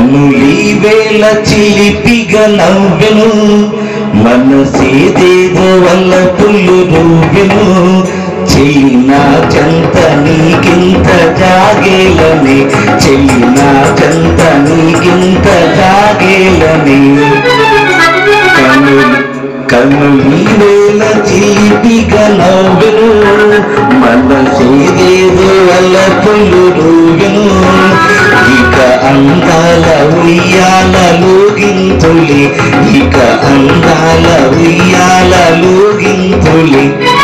కనులి వేల చిలిపిగా నవ్వెను మనసేదేదో వల్ల పుల్లు నువ్వెను చెల్లిన చెంత నీకింత జాగేలని చెల్లిన చెంత నీకింత జాగేలని కనులు కనులి వేల చిలిపిగా నవ్వెను మనసేదేదో వల్ల పుల్లు నువ్వెను ఇక అందాల ఉయ్యాలలో గింతులి ఇక అందాల ఉయ్యాలలో గింతులి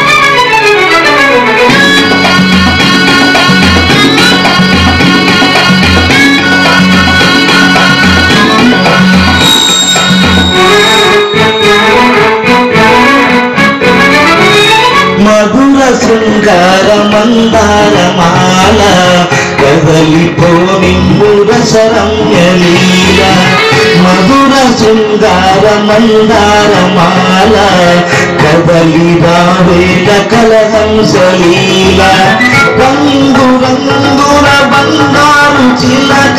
మధుర శృంగార మందారమాల కదలిపో నిమ్ముర శరణ్యలీల మధుర శృంగార మందారమాల కదలి రావేల కలహంసలీల రంగు రంగుల బంగారు చిలక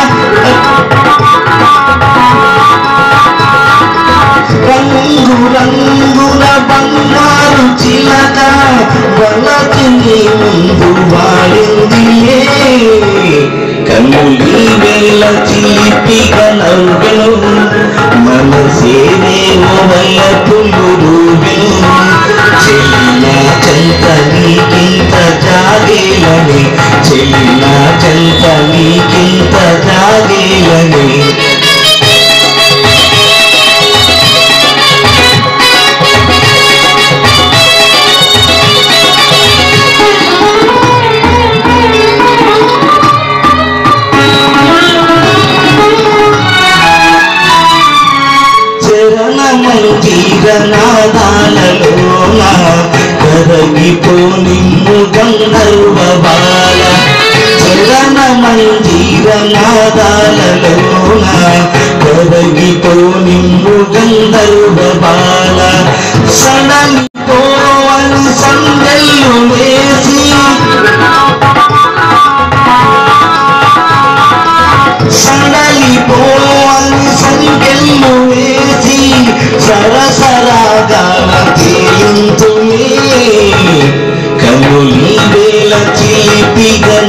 రంగు రంగుల బంగారు చిలక వలకి నీ ముందు వాడిందిలే కనులి వేల చిలిపిగా నవ్వెను మనసేనేమో వల్ల పుల్లు చెల్లిన చెంత నీకింత జాగేలని చెల్లిన చెంత నీకింత జాగేలని చరణమంజీరనాదాలలోన కరగిపో నిన్ను గంధర్వ బాల చరణమంజీరనాదాలలోన కరగిపో నిన్ను గంధర్వ బాల సడలిపో అని సందెల్లు వేసి సడలిపోని సంకెళ్ళు వేసి సరసరాగాన తేలింతులే కనులి వేల చిలిపిగా